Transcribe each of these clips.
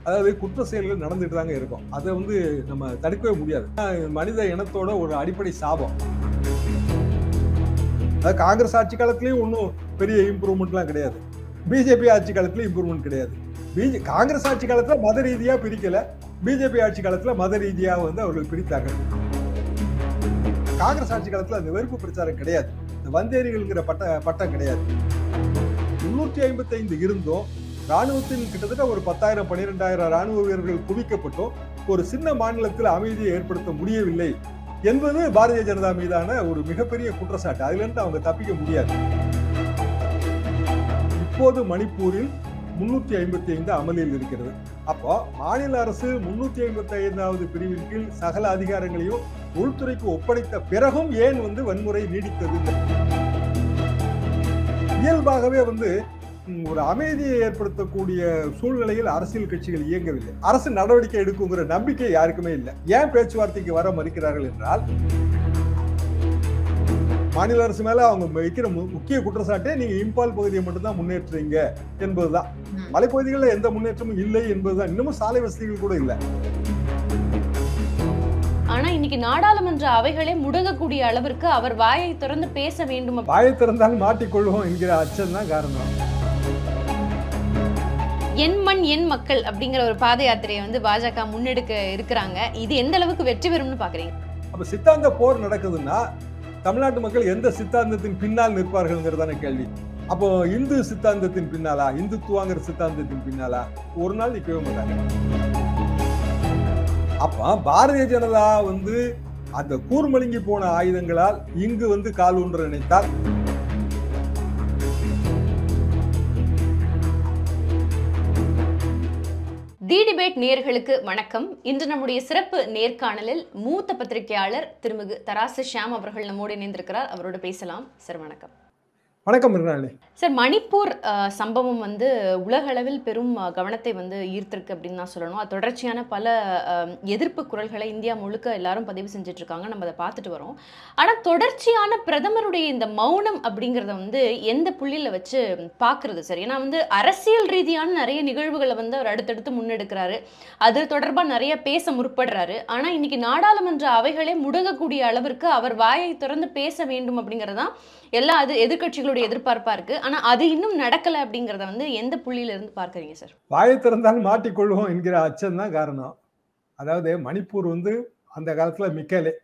அதாவது குற்ற செயல்கள் நடந்துட்டு தாங்க இருக்கும் அதை வந்து நம்ம தடுக்கவே முடியாது ஆஹ் மனித இனத்தோட ஒரு அடிப்படை சாபம் அதாவது காங்கிரஸ் ஆட்சி காலத்திலயும் ஒன்றும் பெரிய இம்ப்ரூவ்மெண்ட்லாம் கிடையாது பிஜேபி ஆட்சி காலத்துலயும் இம்ப்ரூவ்மெண்ட் கிடையாது பிஜே காங்கிரஸ் ஆட்சி காலத்துல மத ரீதியா பிரிக்கல பிஜேபி ஆட்சி காலத்துல மத ரீதியா வந்து அவர்கள் பிரித்தாங்க காங்கிரஸ் ஆட்சி காலத்துல அந்த வெறுப்பு பிரச்சாரம் கிடையாது இந்த வந்தேரிகள்ங்கிற பட்ட பட்டம் கிடையாது முன்னூற்றி ஐம்பத்தி ஐந்து இருந்தும் ராணுவத்தில் கிட்டத்தட்ட ஒரு பத்தாயிரம் பன்னிரெண்டாயிரம் ராணுவ வீரர்கள் குவிக்கப்பட்டும் ஒரு சின்ன மாநிலத்தில் அமைதியை ஏற்படுத்த முடியவில்லை என்பது பாரதிய ஜனதா மீதான ஒரு மிகப்பெரிய குற்றச்சாட்டு அதுல இருந்து அவங்க தப்பிக்க முடியாது இப்போது மணிப்பூரில் முன்னூத்தி ஐம்பத்தி ஐந்து அமலில் இருக்கிறது அப்போ மாநில அரசு முன்னூத்தி ஐம்பத்தி ஐந்தாவது பிரிவின் கீழ் சகல அதிகாரங்களையும் உள்துறைக்கு ஒப்படைத்த பிறகும் ஏன் வந்து வன்முறை நீடித்தது இயல்பாகவே வந்து ம், ஒரு அமைதியை ஏற்படுத்தக்கூடிய சூழ்நிலையில் அரசியல் கட்சிகள் இயங்கவில்லை அரசு நடவடிக்கை எடுக்குங்கிற நம்பிக்கை யாருக்குமே இல்லை ஏன் பேச்சுவார்த்தைக்கு வர மறுக்கிறார்கள் என்றால் மாநில அரசு மேல அவங்க வைக்கிற மு- முக்கிய குற்றச்சாட்டே நீங்க இம்பால் பகுதியை மட்டும்தான் முன்னேற்றுறீங்க என்பதுதான் ம். மலைப்பகுதிகளில் எந்த முன்னேற்றமும் இல்லை என்பதுதான் இன்னமும் சாலை வசதிகள் கூட இல்லை ஆனா இன்னைக்கு நாடாளுமன்ற அவைகளே முடங்கக்கூடிய அளவிற்கு அவர் வாயை திறந்து பேச வேண்டும் அப்ப- வாயை திறந்தால் மாட்டிக்கொள்வோம் என்கிற அச்சம் தான் காரணம் என் மண் என் மக்கள் அப்படிங்கிற ஒரு பாத யாத்திரையை வந்து பாஜக முன்னெடுக்க இருக்கிறாங்க இது எந்த அளவுக்கு வெற்றி பெறும்னு பாக்குறீங்க அப்ப சித்தாந்த போர் நடக்குதுன்னா தமிழ்நாட்டு மக்கள் எந்த சித்தாந்தத்தின் பின்னால் நிற்பார்கள்ங்கிறதான கேள்வி அப்போ இந்து சித்தாந்தத்தின் பின்னாலா இந்துத்துவாங்கிற சித்தாந்தத்தின் பின்னாலா ஒரு நாள் நிற்கவே மாட்டாங்க அப்ப பாரதிய ஜனதா வந்து அந்த கூர்மலிங்கி போன ஆயுதங்களால் இங்கு வந்து கால் ஊன்ற நினைத்தால் தி டிபேட் நேயர்களுக்கு வணக்கம் இன்று நம்முடைய சிறப்பு நேர்காணலில் மூத்த பத்திரிகையாளர் திருமிகு தராசு ஷியாம் அவர்கள் நம்மோடு இணைந்திருக்கிறார் அவரோடு பேசலாம் சார் வணக்கம் வணக்கம் மிருனாளி சார் மணிப்பூர் அஹ், சம்பவம் வந்து உலகளவில் பெரும் அஹ், கவனத்தை வந்து ஈர்த்திருக்கு அப்படின்னு தான் சொல்லணும் அது தொடர்ச்சியான பல அஹ், எதிர்ப்பு குரல்களை இந்தியா முழுக்க எல்லாரும் பதிவு செஞ்சுட்டு இருக்காங்க நம்ம அதை பார்த்துட்டு வரோம் ஆனால் தொடர்ச்சியான பிரதமருடைய இந்த மௌனம் அப்படிங்கிறத வந்து எந்த புள்ளியில் வச்சு பார்க்கறது சார் ஏன்னா வந்து அரசியல் ரீதியான நிறைய நிகழ்வுகளை வந்து அவர் அடுத்தடுத்து முன்னெடுக்கிறாரு அது தொடர்பாக நிறைய பேச முற்படுறாரு ஆனால் இன்னைக்கு நாடாளுமன்ற அவைகளே முடங்கக்கூடிய அளவிற்கு அவர் வாயை திறந்து பேச வேண்டும் அப்படிங்கிறதான் எல்லா அது எதிர்க்கட்சிகளுடைய எதிர்பார்ப்பா இருக்கு ஆனா அது இன்னும் நடக்கல அப்படிங்கறத வந்து எந்த புள்ளியில இருந்து பார்க்கறீங்க சார் வாயை திறந்தால் மாட்டிக்கொள்வோம் என்கிற அச்சம் தான் காரணம் அதாவது மணிப்பூர் வந்து அந்த காலத்துல மிக்கலே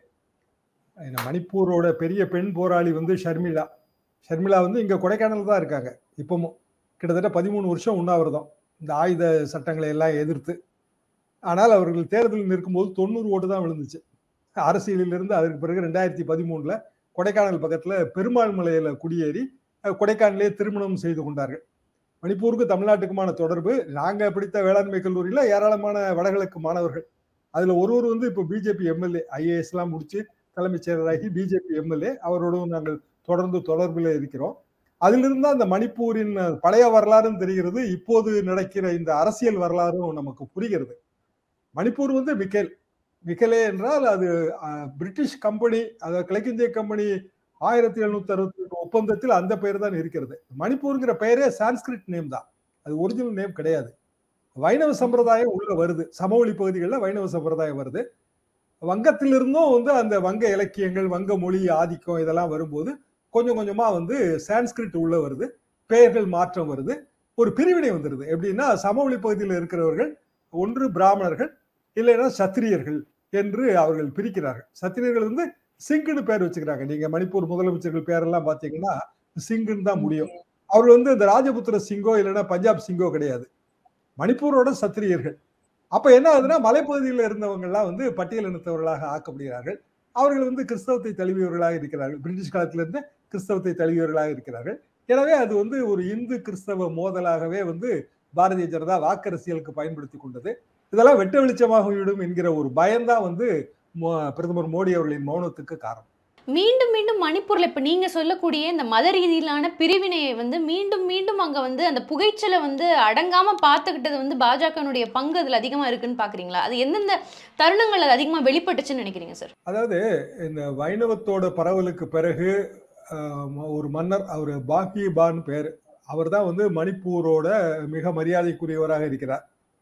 இந்த மணிப்பூரோட பெரிய பெண் போராளி வந்து ஷர்மிளா ஷர்மிளா வந்து இங்க கொடைக்கானல் தான் இருக்காங்க இப்பவும் கிட்டத்தட்ட பதிமூணு வருஷம் உண்ணாவிரதம் இந்த ஆயுத சட்டங்களை எல்லாம் எதிர்த்து ஆனால் அவர்கள் தேர்தலில் நிற்கும்போது தொண்ணூறு ஓட்டு தான் விழுந்துச்சு அரசியலிலிருந்து அதற்கு பிறகு ரெண்டாயிரத்தி பதிமூணுல கொடைக்கானல் பக்கத்துல பெருமாள் மலையில குடியேறி அஹ், கொடைக்கானலே திருமணம் செய்து கொண்டார்கள் மணிப்பூருக்கு தமிழ்நாட்டுக்குமான தொடர்பு நாங்க படித்த வேளாண்மை கல்லூரியில ஏராளமான வடகிழக்கு மாணவர்கள் அதுல ஒருவர் வந்து இப்போ பிஜேபி எம்எல்ஏ ஐஏஎஸ் எல்லாம் முடிச்சு தலைமைச் செயலராகி பிஜேபி எம்எல்ஏ அவரோடும் நாங்கள் தொடர்ந்து தொடர்பில் இருக்கிறோம் அதிலிருந்து அந்த மணிப்பூரின் பழைய வரலாறும் தெரிகிறது இப்போது நடக்கிற இந்த அரசியல் வரலாறும் நமக்கு புரிகிறது மணிப்பூர் வந்து மிக்கேல் மிக்கலே என்றால் அது அஹ், பிரிட்டிஷ் கம்பெனி அதாவது கிழக்கிந்திய கம்பெனி ஆயிரத்தி எழுநூத்தி அறுபத்தி எட்டு ஒப்பந்தத்தில் அந்த பெயர் தான் இருக்கிறது மணிப்பூருங்கிற பெயரே சான்ஸ்கிரிட் நேம் தான் அது ஒரிஜினல் நேம் கிடையாது வைணவ சம்பிரதாயம் உள்ள வருது சமவெளி பகுதிகளில் வைணவ சம்பிரதாயம் வருது வங்கத்திலிருந்தும் வந்து அந்த வங்க இலக்கியங்கள் வங்க மொழி ஆதிக்கம் இதெல்லாம் வரும்போது கொஞ்சம் கொஞ்சமா வந்து சான்ஸ்கிரிட் உள்ள வருது பெயர்கள் மாற்றம் வருது ஒரு பிரிவினை வந்துடுது எப்படின்னா சமவெளி பகுதியில் இருக்கிறவர்கள் ஒன்று பிராமணர்கள் இல்லைன்னா சத்திரியர்கள் என்று அவர்கள் பிரிக்கிறார்கள் சத்திரியர்கள் வந்து சிங்குன்னு பேர் வச்சுக்கிறாங்க நீங்க மணிப்பூர் முதலமைச்சர்கள் பேரெல்லாம் பாத்தீங்கன்னா சிங்குன்னு தான் முடியும் அவர்கள் வந்து இந்த ராஜபுத்திர சிங்கோ இல்லைன்னா பஞ்சாப் சிங்கோ கிடையாது மணிப்பூரோட சத்திரியர்கள் அப்ப என்ன ஆகுதுன்னா மலைப்பகுதியில் இருந்தவங்க எல்லாம் வந்து பட்டியலினத்தவர்களாக ஆக்கப்படுகிறார்கள் அவர்கள் வந்து கிறிஸ்தவத்தை தழுவியவர்களாக இருக்கிறார்கள் பிரிட்டிஷ் காலத்திலிருந்து கிறிஸ்தவத்தை தழுவியவர்களாக இருக்கிறார்கள் எனவே அது வந்து ஒரு இந்து கிறிஸ்தவ மோதலாகவே வந்து பாரதிய ஜனதா வாக்கரசியலுக்கு பயன்படுத்தி கொண்டது இதெல்லாம் வெட்ட வெளிச்சமாக விடும் என்கிற ஒரு பயம்தான் வந்து மோ- பிரதமர் மோடி அவர்களின் மௌனத்துக்கு காரணம் மீண்டும் மீண்டும் மணிப்பூர்ல இப்ப நீங்க சொல்லக்கூடிய இந்த மத ரீதியிலான பிரிவினையை வந்து மீண்டும் மீண்டும் அங்க வந்து அந்த புகைச்சலை வந்து அடங்காம பார்த்துக்கிட்டது வந்து பாஜகனுடைய பங்கு அதுல அதிகமா இருக்குன்னு பாக்குறீங்களா அது எந்தெந்த தருணங்கள் அது அதிகமா வெளிப்பட்டுச்சுன்னு நினைக்கிறீங்க சார் அதாவது இந்த வைணவத்தோட பரவலுக்கு பிறகு ஆஹ், ஒரு மன்னர் அவர் பாக்கி பான் பேர் அவர் தான் வந்து மணிப்பூரோட மிக மரியாதைக்குரியவராக இருக்கிறார்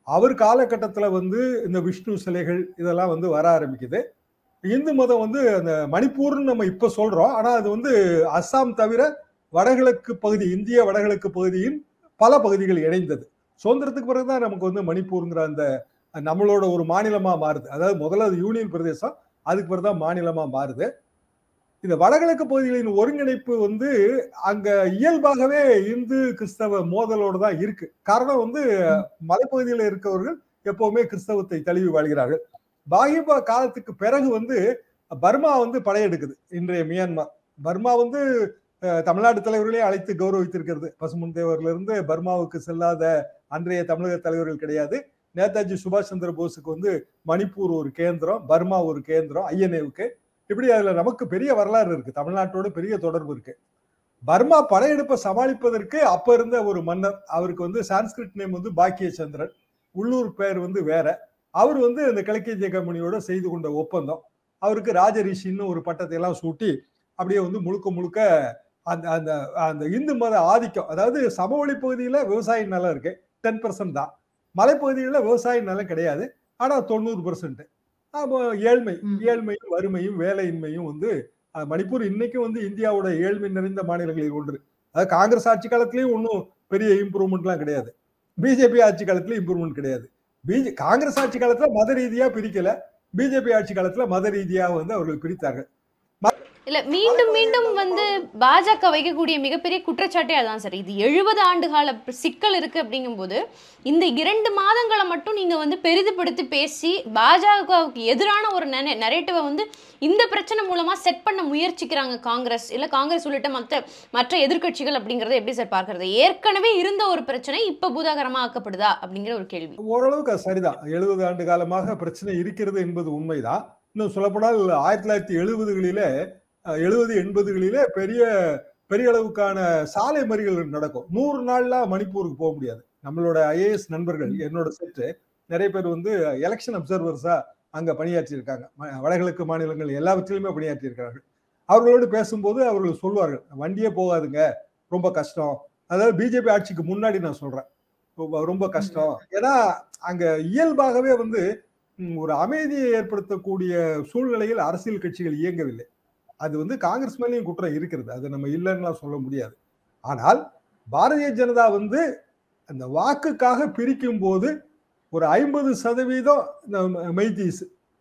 அவர் காலகட்டத்துல வந்து இந்த விஷ்ணு சிலைகள் இதெல்லாம் வந்து வர ஆரம்பிக்குது இந்து மதம் வந்து அந்த மணிப்பூர்னு நம்ம இப்ப சொல்றோம் ஆனா அது வந்து அஸ்ஸாம் தவிர வடகிழக்கு பகுதி இந்திய வடகிழக்கு பகுதியின் பல பகுதிகள் இணைந்தது சுதந்திரத்துக்கு பிறகுதான் நமக்கு வந்து மணிப்பூருங்கிற அந்த நம்மளோட ஒரு மாநிலமா மாறுது அதாவது முதல்ல அது யூனியன் பிரதேசம் அதுக்கு பிறகுதான் மாநிலமா மாறுது இந்த வடகிழக்கு பகுதிகளின் ஒருங்கிணைப்பு வந்து அங்க இயல்பாகவே இந்து கிறிஸ்தவ மோதலோடு தான் இருக்கு காரணம் வந்து மலைப்பகுதியில் இருக்கவர்கள் எப்பவுமே கிறிஸ்தவத்தை தழுவி வாழ்கிறார்கள் பாகிபா காலத்துக்கு பிறகு வந்து பர்மா வந்து படையெடுக்குது இன்றைய மியான்மர் பர்மா வந்து அஹ், தமிழ்நாடு தலைவர்களே அழைத்து கௌரவித்திருக்கிறது பசுமுன் தேவர்ல இருந்து பர்மாவுக்கு செல்லாத அன்றைய தமிழக தலைவர்கள் கிடையாது நேதாஜி சுபாஷ் சந்திர போஸுக்கு வந்து மணிப்பூர் ஒரு கேந்திரம் பர்மா ஒரு கேந்திரம் ஐஎன்ஏவுக்கு இப்படி அதுல நமக்கு பெரிய வரலாறு இருக்கு தமிழ்நாட்டோட பெரிய தொடர்பு இருக்கு பர்மா படையெடுப்பை சமாளிப்பதற்கு அப்ப இருந்த ஒரு மன்னர் அவருக்கு வந்து சான்ஸ்கிரிட் நேம் வந்து பாக்கிய சந்திரன் உள்ளூர் பெயர் வந்து வேற அவர் வந்து இந்த கிழக்கிந்திய கம்பெனியோட செய்து கொண்ட ஒப்பந்தம் அவருக்கு ராஜரிஷின்னு ஒரு பட்டத்தை எல்லாம் சூட்டி அப்படியே வந்து முழுக்க முழுக்க அந்த அந்த அந்த இந்து மத ஆதிக்கம் அதாவது சமவெளி பகுதியில விவசாய நிலம் இருக்கு டென் பர்சன்ட் தான் மலைப்பகுதிகளில் விவசாய நிலம் கிடையாது ஆனா தொண்ணூறு பர்சன்ட் அப்போ ஏழ்மை ம். ஏழ்மையும் வறுமையும் வேலையின்மையும் வந்து அஹ், மணிப்பூர் இன்னைக்கும் வந்து இந்தியாவோட ஏழ்மை நிறைந்த மாநிலங்களில் ஒன்று அதாவது காங்கிரஸ் ஆட்சி காலத்திலயும் ஒன்றும் பெரிய இம்ப்ரூவ்மெண்ட்லாம் கிடையாது பிஜேபி ஆட்சி காலத்துல இம்ப்ரூவ்மெண்ட் கிடையாது பிஜே காங்கிரஸ் ஆட்சி காலத்துல மத ரீதியா பிரிக்கல பிஜேபி ஆட்சி காலத்துல மத ரீதியா வந்து அவர்கள் பிரித்தார்கள் இல்ல மீண்டும் மீண்டும் வந்து பாஜக வைக்கக்கூடிய மிகப்பெரிய குற்றச்சாட்டே அதான் சார் இது எழுபது ஆண்டு கால ப- சிக்கல் இருக்கு அப்படிங்கும்போது இந்த இரண்டு மாதங்களை மட்டும் நீங்க வந்து பெரிதுபடுத்தி பேசி பாஜகவுக்கு எதிரான ஒரு நரேட்டிவை வந்து இந்த பிரச்சனை மூலமா செட் பண்ண முயற்சிக்கிறாங்க காங்கிரஸ் இல்ல காங்கிரஸ் உள்ளிட்ட மற்ற மற்ற எதிர்க்கட்சிகள் அப்படிங்கறத எப்படி சார் பார்க்கறது ஏற்கனவே இருந்த ஒரு பிரச்சனை இப்ப பூதாகரமா ஆக்கப்படுதா அப்படிங்கிற ஒரு கேள்வி ஓரளவுக்கு அது சரிதான் எழுபது ஆண்டு காலமாக பிரச்சனை இருக்கிறது என்பது உண்மைதான் இன்னும் சொல்லப்போனால் ஆயிரத்தி தொள்ளாயிரத்தி எழுபதுகளிலே எழுபது எண்பதுகளிலே பெரிய பெரிய அளவுக்கான சாலை மறியல் நடக்கும் நூறு நாள்ல மணிப்பூருக்கு போக முடியாது நம்மளோட ஐஏஎஸ் நண்பர்கள் என்னோட செட்டு நிறைய பேர் வந்து எலெக்ஷன் அப்சர்வர்ஸா அங்க பணியாற்றி இருக்காங்க வடகிழக்கு மாநிலங்கள் எல்லாவற்றிலுமே பணியாற்றி இருக்கிறார்கள் அவர்களோடு பேசும்போது அவர்கள் சொல்வார்கள் வண்டியே போகாதுங்க ரொம்ப கஷ்டம் அதாவது பிஜேபி ஆட்சிக்கு முன்னாடி நான் சொல்றேன் ரொம்ப- ரொம்ப கஷ்டம் ஏன்னா அங்க இயல்பாகவே வந்து ம், ஒரு அமைதியை ஏற்படுத்தக்கூடிய சூழ்நிலையில் அரசியல் கட்சிகள் இயங்கவில்லை அது வந்து காங்கிரஸ் மேலேயும் குற்றம் இருக்கிறது அது நம்ம இல்லைன்னுலாம் சொல்ல முடியாது ஆனால் பாரதிய ஜனதா வந்து அந்த வாக்குக்காக பிரிக்கும் போது ஒரு ஐம்பது சதவீதம் இந்த மெய்தீஸ்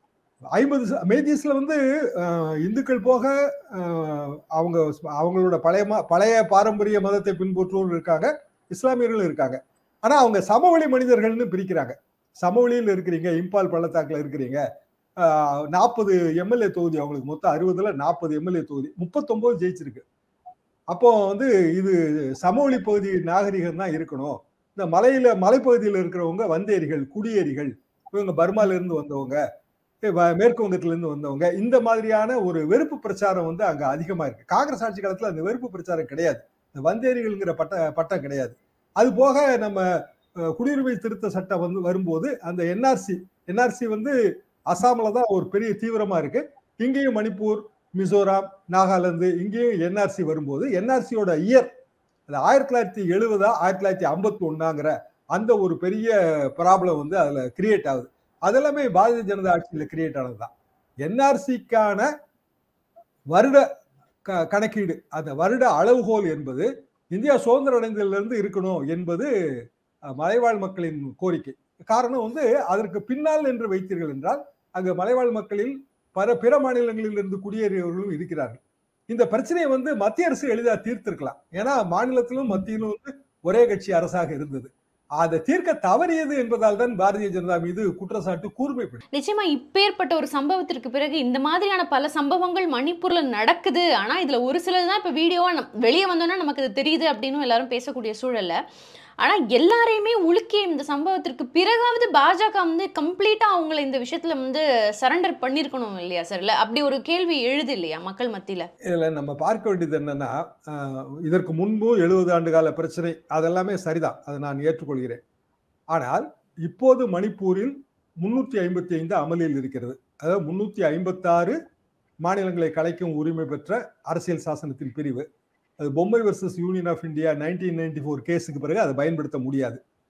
ஐம்பது மெய்தீஸ்ல வந்து அஹ், இந்துக்கள் போக அஹ், அவங்க அவங்களோட பழைய ம- பழைய பாரம்பரிய மதத்தை பின்பற்றுவோர் இருக்காங்க இஸ்லாமியர்களும் இருக்காங்க ஆனா அவங்க சமவெளி மனிதர்கள்னு பிரிக்கிறாங்க சமவெளியில் இருக்கிறீங்க இம்பால் பள்ளத்தாக்குல இருக்கிறீங்க நாற்பது எம்எல்ஏ தொகுதி அவங்களுக்கு மொத்தம் அறுபதுல நாற்பது எம்எல்ஏ தொகுதி முப்பத்தொன்பது ஜெயிச்சிருக்கு அப்போ வந்து இது சமவெளி பகுதி நாகரிகம் தான் இருக்கணும் இந்த மலையில மலைப்பகுதியில் இருக்கிறவங்க வந்தேரிகள் குடியேறிகள் இவங்க பர்மால இருந்து வந்தவங்க வ- மேற்கு வங்கத்துல இருந்து வந்தவங்க இந்த மாதிரியான ஒரு வெறுப்பு பிரச்சாரம் வந்து அங்க அதிகமா இருக்கு காங்கிரஸ் ஆட்சி காலத்துல அந்த வெறுப்பு பிரச்சாரம் கிடையாது இந்த வந்தேரிகள்ங்கிற பட்ட பட்டம் கிடையாது அது போக நம்ம அஹ், குடியுரிமை திருத்த சட்டம் வந்து வரும்போது அந்த என்ஆர்சி என்ஆர்சி வந்து அசாம்ல தான் ஒரு பெரிய தீவிரமா இருக்கு இங்கேயும் மணிப்பூர் மிசோராம் நாகாலாந்து இங்கேயும் என்ஆர்சி வரும்போது என்ஆர்சியோட இயர் அது ஆயிரத்தி தொள்ளாயிரத்தி எழுபதா ஆயிரத்தி தொள்ளாயிரத்தி ஐம்பத்தி ஒன்னாங்கிற அந்த ஒரு பெரிய ப்ராப்ளம் வந்து அதுல கிரியேட் ஆகுது அதெல்லாமே பாரதிய ஜனதா ஆட்சியில் கிரியேட் ஆனதுதான் என்ஆர்சிக்கான வருட க- கணக்கீடு அந்த வருட அளவுகோல் என்பது இந்தியா சுதந்திரம் அடைந்ததுல இருந்து இருக்கணும் என்பது அஹ், மலைவாழ் மக்களின் கோரிக்கை காரணம் வந்து அதற்கு பின்னால் என்று வைத்தீர்கள் என்றால் அங்கு மலைவாழ் மக்களில் பல பிற மாநிலங்களில் இருந்து குடியேறியவர்களும் இருக்கிறார்கள் இந்த பிரச்சனையை வந்து மத்திய அரசு எளிதாக தீர்த்திருக்கலாம் ஏன்னா மாநிலத்திலும் மத்தியிலும் வந்து ஒரே கட்சி அரசாக இருந்தது அதை தீர்க்க தவறியது என்பதால் தான் பாரதிய ஜனதா மீது குற்றச்சாட்டு கூர்மைப்படும் நிச்சயமா இப்பேற்பட்ட ஒரு சம்பவத்திற்கு பிறகு இந்த மாதிரியான பல சம்பவங்கள் மணிப்பூர்ல நடக்குது ஆனா இதுல ஒரு சிலது தான் இப்ப வீடியோவா வெளியே வந்தோன்னா நமக்கு இது தெரியுது அப்படின்னு எல்லாரும் பேசக்கூடிய சூழல்ல ஆனா எல்லாரையுமே உலுக்கிய இந்த சம்பவத்திற்கு பிறகாவது பாஜக வந்து கம்ப்ளீட்டா அவங்கள இந்த விஷயத்துல வந்து சரண்டர் பண்ணிருக்கணும் இல்லையா சார் இல்ல அப்படி ஒரு கேள்வி எழுது இல்லையா மக்கள் மத்தியில இதுல நம்ம பார்க்க வேண்டியது என்னன்னா ஆஹ், இதற்கு முன்பு எழுபது ஆண்டு கால பிரச்சனை அதெல்லாமே சரிதான் அதை நான் ஏற்றுக்கொள்கிறேன் ஆனால் இப்போது மணிப்பூரில் முன்னூத்தி ஐம்பத்தி ஐந்து அமலில் இருக்கிறது அதாவது முன்னூத்தி ஐம்பத்தாறு மாநிலங்களை கலைக்கும் உரிமை பெற்ற அரசியல் சாசனத்தின் பிரிவு அது Bommai versus union of India nineteen ninety four கேஸுக்கு பிறகு அதை பயன்படுத்த முடியாது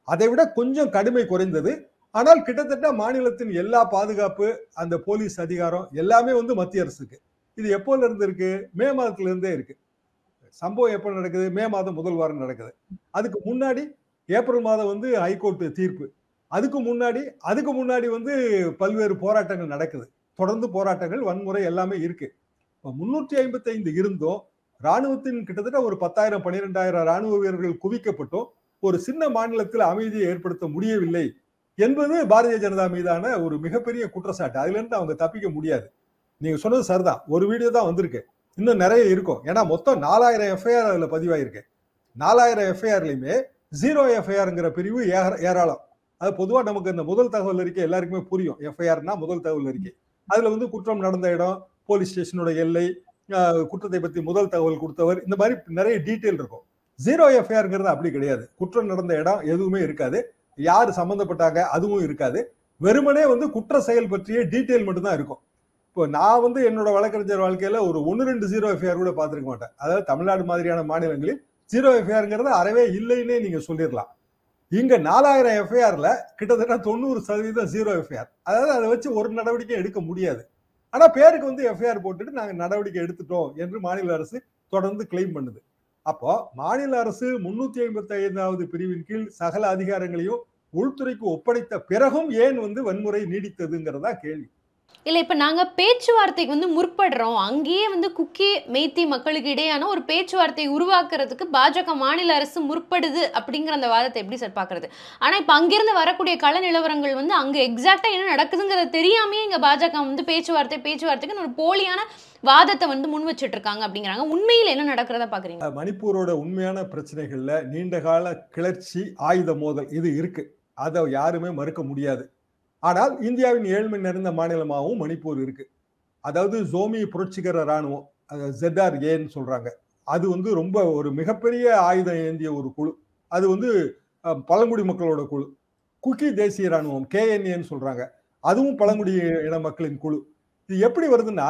அதை விட கொஞ்சம் கடுமை குறைந்தது ஆனால் கிட்டத்தட்ட மாநிலத்தின் எல்லா பாதுகாப்பு அந்த போலீஸ் அதிகாரம் எல்லாமே வந்து மத்திய அரசுக்கு இது எப்போல இருந்து இருக்கு மே மாதத்துல இருந்தே இருக்கு சம்பவம் எப்போ நடக்குது மே மாதம் முதல் வாரம் நடக்குது அதுக்கு முன்னாடி ஏப்ரல் மாதம் வந்து ஹைகோர்ட் தீர்ப்பு அதுக்கு முன்னாடி அதுக்கு முன்னாடி வந்து பல்வேறு போராட்டங்கள் நடக்குது தொடர்ந்து போராட்டங்கள் வன்முறை எல்லாமே இருக்கு முன்னூற்றி ஐம்பத்தி ஐந்து இருந்தும் ராணுவத்தின் கிட்டத்தட்ட ஒரு பத்தாயிரம் பன்னிரெண்டாயிரம் ராணுவ வீரர்கள் குவிக்கப்பட்டும் ஒரு சின்ன மாநிலத்தில் அமைதியை ஏற்படுத்த முடியவில்லை என்பது பாரதிய ஜனதா மீதான ஒரு மிகப்பெரிய குற்றச்சாட்டு அதுல இருந்து அவங்க தப்பிக்க முடியாது நீங்க சொன்னது சரிதான் ஒரு வீடியோ தான் வந்திருக்கு இன்னும் நிறைய இருக்கும் ஏன்னா மொத்தம் நாலாயிரம் எஃப்ஐஆர் அதுல பதிவாயிருக்கு நாலாயிரம் எஃப்ஐஆர்லயுமே ஜீரோ எஃப்ஐஆர்ங்கிற பிரிவு ஏராளம் அது பொதுவாக நமக்கு இந்த முதல் தகவல் அறிக்கை எல்லாருக்குமே புரியும் எஃப்ஐஆர்னா முதல் தகவல் அறிக்கை அதுல வந்து குற்றம் நடந்த இடம் போலீஸ் ஸ்டேஷனோட எல்லை குற்றத்தை பத்தி முதல் தகவல் கொடுத்தவர் இந்த மாதிரி நிறைய டீட்டெயில் இருக்கும் ஜீரோ எஃப்ஐஆர்ங்கிறது அப்படி கிடையாது குற்றம் நடந்த இடம் எதுவுமே இருக்காது யார் சம்மந்தப்பட்டாங்க அதுவும் இருக்காது வெறுமனே வந்து குற்ற செயல் பற்றிய டீட்டெயில் மட்டும்தான் இருக்கும் இப்போ நான் வந்து என்னோட வழக்கறிஞர் வாழ்க்கையில ஒரு ஒன்று ரெண்டு ஜீரோ எஃப்ஐஆர் கூட பார்த்துருக்க மாட்டேன் அதாவது தமிழ்நாடு மாதிரியான மாநிலங்களில் ஜீரோ எஃப்ஐஆர்ங்கிறது அறவே இல்லைன்னே நீங்க சொல்லிடலாம் இங்க நாலாயிரம் எஃப்ஐஆர்ல கிட்டத்தட்ட தொண்ணூறு சதவீதம் ஜீரோ எஃப்ஐஆர் அதாவது அதை வச்சு ஒரு நடவடிக்கை எடுக்க முடியாது ஆனா பேருக்கு வந்து எஃப்ஐஆர் போட்டுட்டு நாங்க நடவடிக்கை எடுத்துட்டோம் என்று மாநில அரசு தொடர்ந்து கிளைம் பண்ணுது அப்போ மாநில அரசு முன்னூத்தி ஐம்பத்தி ஐந்தாவது பிரிவின் கீழ் சகல அதிகாரங்களையும் உள்துறைக்கு ஒப்படைத்த பிறகும் ஏன் வந்து வன்முறை நீடித்ததுங்கிறதா கேள்வி இல்ல இப்ப நாங்க பேச்சுவார்த்தைக்கு வந்து முற்படுறோம் அங்கேயே வந்து குக்கி மெய்த்தி மக்களுக்கு இடையான ஒரு பேச்சுவார்த்தை உருவாக்குறதுக்கு பாஜக மாநில அரசு முற்படுது அப்படிங்கிற அந்த வாதத்தை எப்படி சார் பாக்குறது ஆனா இப்ப அங்கிருந்து வரக்கூடிய கள நிலவரங்கள் வந்து அங்க எக்ஸாக்டா என்ன நடக்குதுங்கிறது தெரியாமே இங்க பாஜக வந்து பேச்சுவார்த்தை பேச்சுவார்த்தைக்கு ஒரு போலியான வாதத்தை வந்து முன் வச்சுட்டு இருக்காங்க அப்படிங்கிறாங்க உண்மையில் என்ன நடக்கிறதா பாக்குறீங்க மணிப்பூரோட உண்மையான பிரச்சனைகள்ல நீண்ட கால கிளர்ச்சி ஆயுத மோதல் இது இருக்கு அதை யாருமே மறுக்க முடியாது ஆனால் இந்தியாவின் ஏழ்மை நிறைந்த மாநிலமாகவும் மணிப்பூர் இருக்கு அதாவது ஜோமி புரட்சிகர இராணுவம் ஜெட்ஆர் ஏன்னு சொல்றாங்க அது வந்து ரொம்ப ஒரு மிகப்பெரிய ஆயுதம் ஏந்திய ஒரு குழு அது வந்து பழங்குடி மக்களோட குழு குக்கி தேசிய இராணுவம் கேஎன்ஏன்னு சொல்றாங்க அதுவும் பழங்குடி இன மக்களின் குழு இது எப்படி வருதுன்னா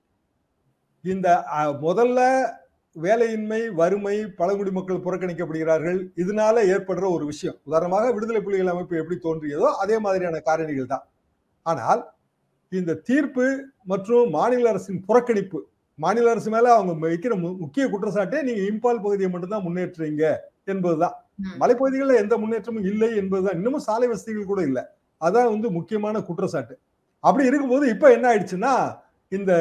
இந்த முதல்ல வேலையின்மை வறுமை பழங்குடி மக்கள் புறக்கணிக்கப்படுகிறார்கள் இதனால ஏற்படுற ஒரு விஷயம் உதாரணமாக விடுதலை புலிகள் அமைப்பு எப்படி தோன்றியதோ அதே மாதிரியான காரணிகள் தான் ஆனால் இந்த தீர்ப்பு மற்றும் மாநில அரசின் புறக்கணிப்பு மாநில அரசு மேல அவங்க வைக்கிற முக்கிய குற்றச்சாட்டே நீங்க இம்பால் பகுதியை மட்டும்தான் முன்னேற்றுறீங்க என்பதுதான் மலைப்பகுதிகளில் எந்த முன்னேற்றமும் இல்லை என்பதுதான் இன்னமும் சாலை வசதிகள் கூட இல்லை அதான் வந்து முக்கியமான குற்றச்சாட்டு அப்படி இருக்கும்போது இப்ப என்ன ஆயிடுச்சுன்னா இந்த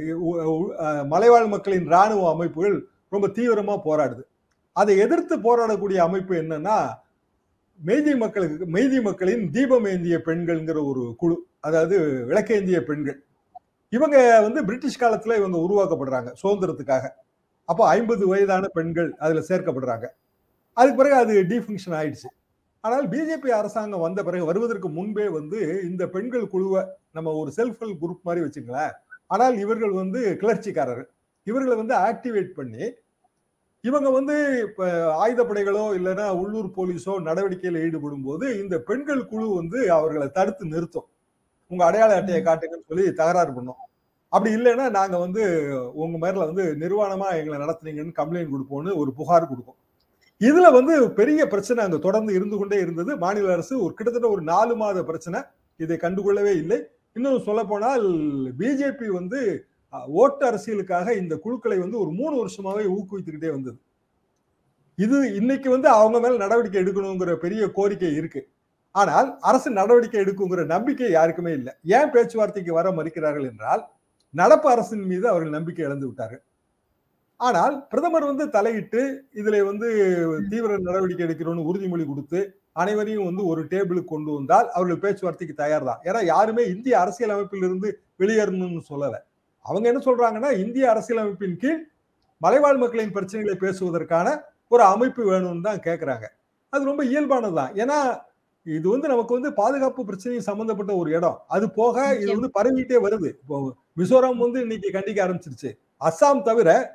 மலைவாழ் மக்களின் இராணுவ அமைப்புகள் ரொம்ப தீவிரமா போராடுது அதை எதிர்த்து போராடக்கூடிய அமைப்பு என்னன்னா மெய்தி மக்களுக்கு மெய்தி மக்களின் தீபம் ஏந்திய பெண்கள்ங்கிற ஒரு குழு அதாவது விளக்கேந்திய பெண்கள் இவங்க வந்து பிரிட்டிஷ் காலத்துல இவங்க உருவாக்கப்படுறாங்க சுதந்திரத்துக்காக அப்போ ஐம்பது வயதான பெண்கள் அதுல சேர்க்கப்படுறாங்க அதுக்கு பிறகு அது டீஃபங்க்ஷன் ஆயிடுச்சு ஆனால் பிஜேபி அரசாங்கம் வந்த பிறகு வருவதற்கு முன்பே வந்து இந்த பெண்கள் குழுவை நம்ம ஒரு செல்ஃப் ஹெல்ப் குரூப் மாதிரி வச்சுங்களேன் ஆனால் இவர்கள் வந்து கிளர்ச்சிக்காரர்கள் இவர்களை வந்து ஆக்டிவேட் பண்ணி இவங்க வந்து இப்ப ஆயுதப்படைகளோ இல்லைன்னா உள்ளூர் போலீஸோ நடவடிக்கையில் ஈடுபடும் போது இந்த பெண்கள் குழு வந்து அவர்களை தடுத்து நிறுத்தும் உங்க அடையாள அட்டையை காட்டுங்கன்னு சொல்லி தகராறு பண்ணோம் அப்படி இல்லைன்னா நாங்க வந்து உங்க மேல வந்து நிர்வாணமா எங்களை நடத்துனீங்கன்னு கம்ப்ளைண்ட் கொடுப்போம்னு ஒரு புகார் கொடுக்கும் இதுல வந்து பெரிய பிரச்சனை அங்க தொடர்ந்து இருந்து கொண்டே இருந்தது மாநில அரசு ஒரு கிட்டத்தட்ட ஒரு நாலு மாத பிரச்சனை இதை கண்டுகொள்ளவே இல்லை இன்னும் சொல்ல போனால் பிஜேபி வந்து ஓட்டு அரசியலுக்காக இந்த குழுக்களை வந்து ஒரு மூணு வருஷமாவே ஊக்குவித்துக்கிட்டே வந்தது இது இன்னைக்கு வந்து அவங்க மேல நடவடிக்கை எடுக்கணுங்கிற பெரிய கோரிக்கை இருக்கு ஆனால் அரசு நடவடிக்கை எடுக்குங்கிற நம்பிக்கை யாருக்குமே இல்லை ஏன் பேச்சுவார்த்தைக்கு வர மறுக்கிறார்கள் என்றால் நடப்பு அரசின் மீது அவர்கள் நம்பிக்கை இழந்து விட்டார்கள் ஆனால் பிரதமர் வந்து தலையிட்டு இதுல வந்து தீவிர நடவடிக்கை எடுக்கிறோம்னு உறுதிமொழி கொடுத்து அனைவரையும் வந்து ஒரு டேபிளுக்கு கொண்டு வந்தால் அவர்கள் பேச்சுவார்த்தைக்கு தயார் தான் ஏன்னா யாருமே இந்திய அரசியல் அமைப்பில் இருந்து வெளியேறணும்னு சொல்லலை அவங்க என்ன சொல்றாங்கன்னா இந்திய அரசியலமைப்பின் கீழ் மலைவாழ் மக்களின் பிரச்சனைகளை பேசுவதற்கான ஒரு அமைப்பு வேணும்னு தான் கேட்கறாங்க அது ரொம்ப இயல்பானதுதான் ஏன்னா இது வந்து நமக்கு வந்து பாதுகாப்பு பிரச்சனையும் சம்பந்தப்பட்ட ஒரு இடம் அது போக இது வந்து பரவிட்டே வருது இப்போ மிசோரம் வந்து இன்னைக்கு கண்டிக்க ஆரம்பிச்சிருச்சு அஸ்ஸாம் தவிர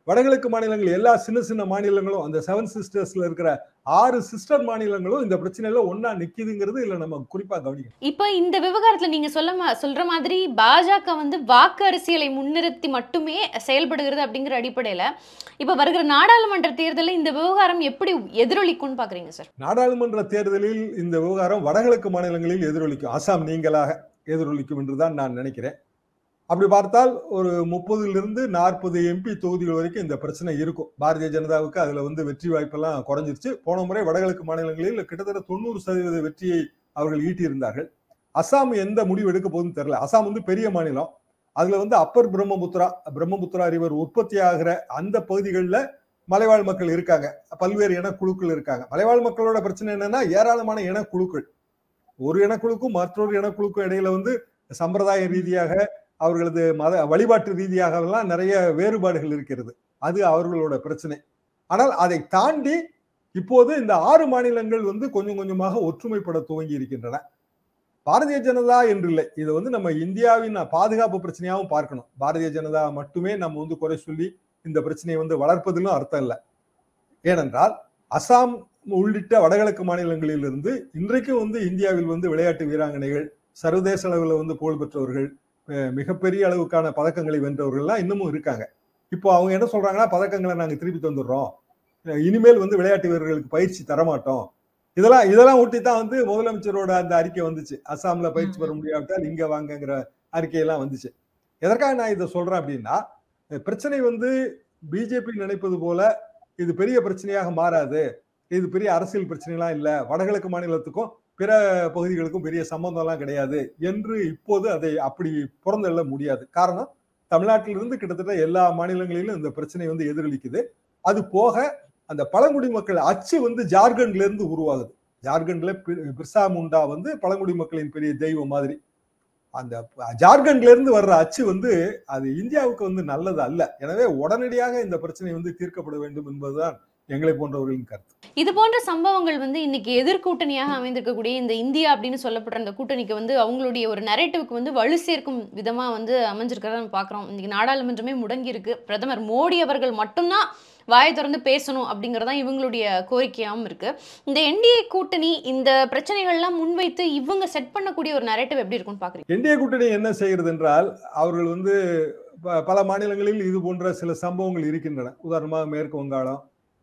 வடகிழக்கு மாநிலங்கள் எல்லா சின்ன சின்ன மாநிலங்களும் அந்த செவன் சிஸ்டர்ஸ்ல இருக்கிற ஆறு சிஸ்டர் மாநிலங்களும் இந்த பிரச்சனையில ஒன்னா நிக்குதுங்கிறது இல்ல நம்ம குறிப்பா கவனிக்கணும் இப்ப இந்த விவகாரத்துல நீங்க சொல்ல மா- சொல்ற மாதிரி பாஜக வந்து வாக்கு அரசியலை முன்னிறுத்தி மட்டுமே செயல்படுகிறது அப்படிங்கிற அடிப்படையில இப்ப வருகிற நாடாளுமன்ற தேர்தலில் இந்த விவகாரம் எப்படி எதிரொலிக்கும்னு பாக்குறீங்க சார் நாடாளுமன்ற தேர்தலில் இந்த விவகாரம் வடகிழக்கு மாநிலங்களில் எதிரொலிக்கும் அசாம் நீங்களாக எதிரொலிக்கும் என்றுதான் நான் நினைக்கிறேன் அப்படி பார்த்தால் ஒரு முப்பதுலிருந்து நாற்பது எம்பி தொகுதிகள் வரைக்கும் இந்த பிரச்சனை இருக்கும் பாரதிய ஜனதாவுக்கு அதுல வந்து வெற்றி வாய்ப்பெல்லாம் குறைஞ்சிருச்சு போன முறை வடகிழக்கு மாநிலங்களில் கிட்டத்தட்ட தொண்ணூறு சதவீத வெற்றியை அவர்கள் ஈட்டியிருந்தார்கள் அசாம் எந்த முடிவு எடுக்க போகுதுன்னு தெரியல அசாம் வந்து பெரிய மாநிலம் அதுல வந்து அப்பர் பிரம்மபுத்திரா பிரம்மபுத்திரா ரிவர் உற்பத்தி ஆகிற அந்த பகுதிகளில் மலைவாழ் மக்கள் இருக்காங்க பல்வேறு இனக்குழுக்கள் இருக்காங்க மலைவாழ் மக்களோட பிரச்சனை என்னன்னா ஏராளமான இனக்குழுக்கள் ஒரு இனக்குழுக்கும் மற்றொரு இனக்குழுக்கும் இடையில வந்து சம்பிரதாய ரீதியாக அவர்களது மத வழிபாட்டு ரீதியாக எல்லாம் நிறைய வேறுபாடுகள் இருக்கிறது அது அவர்களோட பிரச்சனை ஆனால் அதை தாண்டி இப்போது இந்த ஆறு மாநிலங்கள் வந்து கொஞ்சம் கொஞ்சமாக ஒற்றுமைப்பட துவங்கி இருக்கின்றன பாரதிய ஜனதா என்று இல்லை இது வந்து நம்ம இந்தியாவின் பாதுகாப்பு பிரச்சனையாகவும் பார்க்கணும் பாரதிய ஜனதா மட்டுமே நம்ம வந்து குறை சொல்லி இந்த பிரச்சனையை வந்து வளர்ப்பதிலும் அர்த்தம் இல்லை ஏனென்றால் அசாம் உள்ளிட்ட வடகிழக்கு மாநிலங்களிலிருந்து இன்றைக்கும் வந்து இந்தியாவில் வந்து விளையாட்டு வீராங்கனைகள் சர்வதேச அளவில் வந்து புகழ் பெற்றவர்கள் அஹ் மிகப்பெரிய அளவுக்கான பதக்கங்களை வென்றவர்கள்லாம் இன்னமும் இருக்காங்க இப்போ அவங்க என்ன சொல்றாங்கன்னா பதக்கங்களை நாங்க திருப்பி தந்துடுறோம் அஹ் இனிமேல் வந்து விளையாட்டு வீரர்களுக்கு பயிற்சி தரமாட்டோம் இதெல்லாம் இதெல்லாம் ஒட்டி தான் வந்து முதலமைச்சரோட அந்த அறிக்கை வந்துச்சு அசாம்ல பயிற்சி பெற முடியாவிட்டால் இங்க வாங்கங்கிற அறிக்கையெல்லாம் வந்துச்சு எதற்காக நான் இதை சொல்றேன் அப்படின்னா அஹ் பிரச்சனை வந்து பிஜேபி நினைப்பது போல இது பெரிய பிரச்சனையாக மாறாது இது பெரிய அரசியல் பிரச்சனைலாம் இல்ல வடகிழக்கு மாநிலத்துக்கும் பிற பகுதிகளுக்கும் பெரிய சம்பந்தம்லாம் கிடையாது என்று இப்போது அதை அப்படி புறந்தள்ள முடியாது காரணம் தமிழ்நாட்டிலிருந்து கிட்டத்தட்ட எல்லா மாநிலங்களிலும் இந்த பிரச்சனை வந்து எதிரொலிக்குது அது போக அந்த பழங்குடி மக்கள் அச்சு வந்து ஜார்க்கண்ட்ல இருந்து உருவாகுது ஜார்க்கண்ட்ல பி- பிர்சா முண்டா வந்து பழங்குடி மக்களின் பெரிய தெய்வம் மாதிரி அந்த ஜார்க்கண்ட்ல இருந்து வர்ற அச்சு வந்து அது இந்தியாவுக்கு வந்து நல்லது அல்ல எனவே உடனடியாக இந்த பிரச்சனை வந்து தீர்க்கப்பட வேண்டும் என்பதுதான் எங்களை போன்றவர்களின் கருத்து இது போன்ற சம்பவங்கள் வந்து இன்னைக்கு எதிர்கூட்டணியாக அமைந்திருக்கக்கூடிய இந்த இந்தியா அப்படின்னு சொல்லப்படுற அந்த கூட்டணிக்கு வந்து அவங்களுடைய ஒரு நரேட்டிவ்க்கு வந்து வலு சேர்க்கும் விதமா வந்து அமைஞ்சிருக்கிறத நம்ம பார்க்குறோம் இன்னைக்கு நாடாளுமன்றமே முடங்கி இருக்கு பிரதமர் மோடி அவர்கள் மட்டும்தான் வாயை திறந்து பேசணும் அப்படிங்கறதா இவங்களுடைய கோரிக்கையாகவும் இருக்கு இந்த என்டிஏ கூட்டணி இந்த பிரச்சனைகள்லாம் முன்வைத்து இவங்க செட் பண்ணக்கூடிய ஒரு நரேட்டிவ் எப்படி இருக்கும்னு பாக்குறீங்க என்டிஏ கூட்டணி என்ன செய்கிறது என்றால் அவர்கள் வந்து ப- பல மாநிலங்களில் இது போன்ற சில சம்பவங்கள் இருக்கின்றன உதாரணமாக மேற்கு வங்காளம்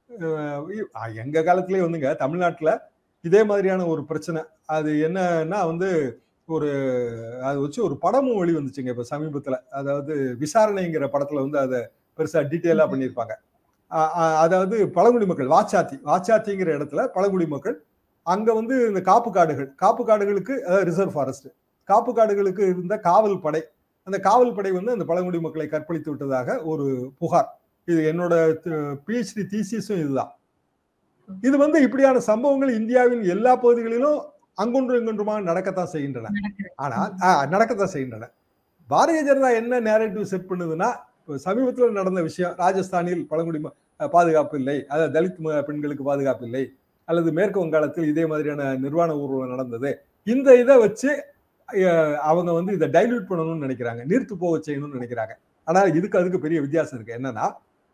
அஹ் இ- அஹ் எங்க காலத்திலே வந்துங்க தமிழ்நாட்டுல இதே மாதிரியான ஒரு பிரச்சனை அது என்னன்னா வந்து ஒரு அது வச்சு ஒரு படமும் வெளி வந்துச்சுங்க இப்ப சமீபத்துல அதாவது விசாரணைங்கிற படத்துல வந்து அதை பெருசா டீட்டெயிலா பண்ணியிருப்பாங்க அஹ் அஹ் அதாவது பழங்குடி மக்கள் வாச்சாத்தி வாச்சாத்திங்கிற இடத்துல பழங்குடி மக்கள் அங்க வந்து இந்த காப்பு காடுகள் காப்பு காடுகளுக்கு ரிசர்வ் ஃபாரஸ்ட் காப்பு காடுகளுக்கு இருந்த காவல் படை அந்த காவல் படை வந்து அந்த பழங்குடி மக்களை கற்பழித்து விட்டதாக ஒரு புகார் இது என்னோட பிஹெச்டி தீசிஸும் இதுதான் இது வந்து இப்படியான சம்பவங்கள் இந்தியாவின் எல்லா பகுதிகளிலும் அங்கொன்று இங்கொன்றுமாக நடக்கத்தான் செய்கின்றன ஆனால் ஆ, நடக்கத்தான் செய்கின்றன பாரதிய ஜனதா என்ன நேரட்டிவ் செட் பண்ணுதுன்னா இப்போ சமீபத்தில் நடந்த விஷயம் ராஜஸ்தானில் பழங்குடி ம- அஹ், பாதுகாப்பு இல்லை அதாவது தலித் ம- பெண்களுக்கு பாதுகாப்பு இல்லை அல்லது மேற்கு வங்காளத்தில் இதே மாதிரியான நிர்வாண ஊர்வலம் நடந்தது இந்த இதை வச்சு அஹ், அவங்க வந்து இதை டைல்யூட் பண்ணணும்னு நினைக்கிறாங்க நீர்த்து போக செய்யணும்னு நினைக்கிறாங்க ஆனால் இதுக்கு அதுக்கு பெரிய வித்தியாசம் இருக்கு என்னன்னா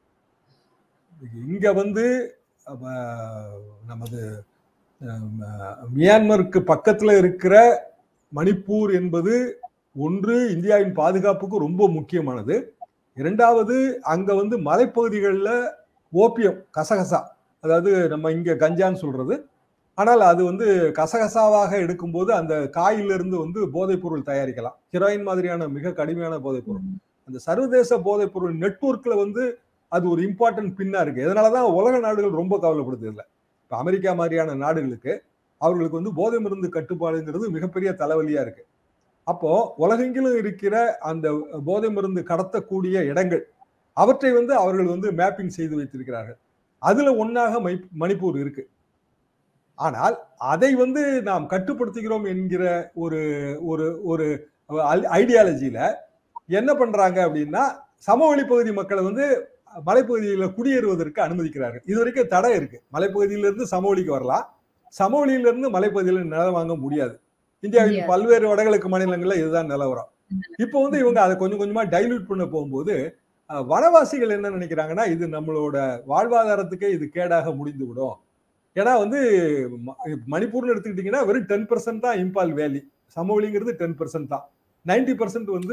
இங்க வந்து அஹ், நமது அஹ், மியான்மருக்கு பக்கத்துல இருக்கிற மணிப்பூர் என்பது ஒன்று இந்தியாவின் பாதுகாப்புக்கு ரொம்ப முக்கியமானது இரண்டாவது அங்க வந்து மலைப்பகுதிகளில் ஓபியம் கசகசா அதாவது நம்ம இங்க கஞ்சான்னு சொல்றது ஆனால் அது வந்து கசகசாவாக எடுக்கும்போது அந்த காயிலிருந்து வந்து போதைப் பொருள் தயாரிக்கலாம் ஹெரோயின் மாதிரியான மிக கடுமையான போதைப் பொருள் அந்த சர்வதேச போதைப் பொருள் நெட்வொர்க்ல வந்து அது ஒரு இம்பார்ட்டன்ட் பின்னா இருக்கு இதனாலதான் உலக நாடுகள் ரொம்ப கவலைப்படுது இல்லை இப்போ அமெரிக்கா மாதிரியான நாடுகளுக்கு அவர்களுக்கு வந்து போதை மருந்து கட்டுப்பாடுங்கிறது மிகப்பெரிய தலைவலியா இருக்கு அப்போ உலகெங்கிலும் இருக்கிற அந்த போதை மருந்து கடத்தக்கூடிய இடங்கள் அவற்றை வந்து அவர்கள் வந்து மேப்பிங் செய்து வைத்திருக்கிறார்கள் அதுல ஒன்னாக மை மணிப்பூர் இருக்கு ஆனால் அதை வந்து நாம் கட்டுப்படுத்துகிறோம் என்கிற ஒரு ஒரு ஒரு ஐடியாலஜியில என்ன பண்றாங்க அப்படின்னா சமவெளி பகுதி மக்களை வந்து மலைப்பகுதியில் குடியேறுவதற்கு அனுமதிக்கிறார்கள் இது வரைக்கும் தடை இருக்கு மலைப்பகுதியிலிருந்து சமவெளிக்கு வரலாம் சமவெளியிலிருந்து மலைப்பகுதியில் நிலம் வாங்க முடியாது இந்தியாவின் முடியாது. பல்வேறு வடகிழக்கு மாநிலங்கள்ல இதுதான் நிலவரம் இப்போ வந்து இவங்க அதை கொஞ்சம் கொஞ்சமா டைல்யூட் பண்ண போகும்போது அஹ், வனவாசிகள் என்ன நினைக்கிறாங்கன்னா இது நம்மளோட வாழ்வாதாரத்துக்கே இது கேடாக முடிந்து விடும் ஏன்னா வந்து ம- மணிப்பூர்னு எடுத்துக்கிட்டீங்கன்னா வெறும் டென் பர்சன்ட் தான் இம்பால் வேலி சமவெளிங்கிறது டென் பர்சன்ட் தான் நைன்டி பர்சன்ட் வந்து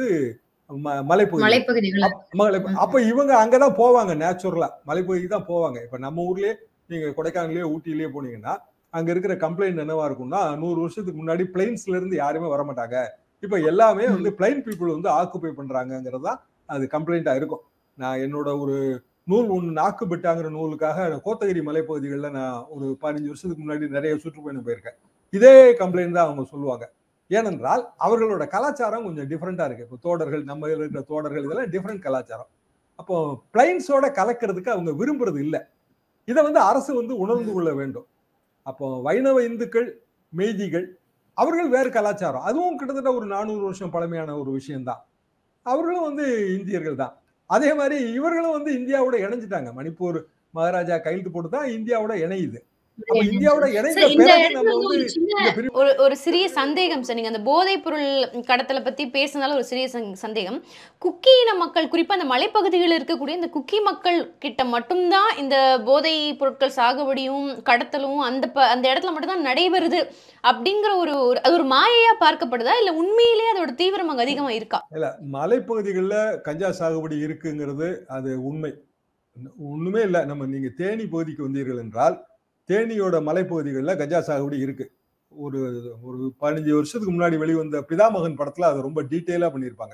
ம- மலைப்பகுதி மலைப்பகுதிகள் அப்ப- மலை- அப்ப இவங்க அங்கதான் போவாங்க நேச்சுரலா மலைப்பகுதிக்கு தான் போவாங்க இப்ப நம்ம ஊர்லயே நீங்க கொடைக்கானலயோ ஊட்டிலயோ போனீங்கன்னா அங்க இருக்கிற கம்ப்ளைண்ட் என்னவா இருக்கும்னா நூறு வருஷத்துக்கு முன்னாடி பிளைன்ஸ்ல இருந்து யாருமே வர மாட்டாங்க இப்ப எல்லாமே வந்து பிளைன் பீப்புள் வந்து ஆக்குபை பண்றாங்கிறது தான் அது கம்ப்ளைண்டா இருக்கும் நான் என்னோட ஒரு நூல் ஒன்று நாக்கு பெட்டாங்கிற நூலுக்காக நான் கோத்தகிரி மலைப்பகுதிகளில் நான் ஒரு பதினஞ்சு வருஷத்துக்கு முன்னாடி நிறைய சுற்றுப்பயணம் போயிருக்கேன் இதே கம்ப்ளைண்ட் தான் அவங்க சொல்லுவாங்க ஏனென்றால் அவர்களோட கலாச்சாரம் கொஞ்சம் டிஃப்ரெண்டா இருக்கு இப்போ தோடர்கள் நம்ம இதுல இருக்கிற தோடர்கள் இதெல்லாம் டிஃப்ரெண்ட் கலாச்சாரம் அப்போ பிளைன்ஸோட கலக்கிறதுக்கு அவங்க விரும்புறது இல்லை இதை வந்து அரசு வந்து உணர்ந்து கொள்ள வேண்டும் அப்போ வைணவ இந்துக்கள் மெய்திகள் அவர்கள் வேறு கலாச்சாரம் அதுவும் கிட்டத்தட்ட ஒரு நானூறு வருஷம் பழமையான ஒரு விஷயம்தான் அவர்களும் வந்து இந்தியர்கள் தான் அதே மாதிரி இவர்களும் வந்து இந்தியாவோட இணைஞ்சிட்டாங்க மணிப்பூர் மகாராஜா கையெழுத்து போட்டு தான் இந்தியாவோட இணையுது அப்ப இந்தியாவோட இணைந்த சார், இந்த பிறகு இடத்துல நம்ம வந்து வந்து ஒரு சின்ன இந்த பிரி- ஒரு ஒரு சிறிய சந்தேகம் சார் நீங்க அந்த போதைப் பொருள் கடத்தலை பத்தி பேசினால ஒரு சிறிய சந்- சந்தேகம் குக்கி இன மக்கள் குறிப்பா அந்த மலைப்பகுதிகளில் இருக்கக்கூடிய இந்த குக்கி மக்கள் கிட்ட மட்டும்தான் இந்த போதை பொருட்கள் சாகுபடியும் கடத்தலும் அந்த ப- அந்த இடத்துல மட்டும்தான் நடைபெறுது அப்படிங்கிற ஒரு ஒரு- அது ஒரு மாயையா பார்க்கப்படுதா இல்ல உண்மையிலேயே அதோட தீவிரம் அங்க அதிகமா இருக்கா இல்ல மலைப்பகுதிகளில் கஞ்சா சாகுபடி இருக்குங்கிறது அது உண்மை ஒண்ணுமே இல்லை நம்ம நீங்க தேனி பகுதிக்கு வந்தீர்கள் என்றால் தேனியோட மலைப்பகுதிகளில் கஞ்சா சாகுபடி இருக்கு ஒரு ஒரு பதினஞ்சு வருஷத்துக்கு முன்னாடி வெளிவந்த பிதாமகன் படத்துல அதை ரொம்ப டீட்டெயிலா பண்ணியிருப்பாங்க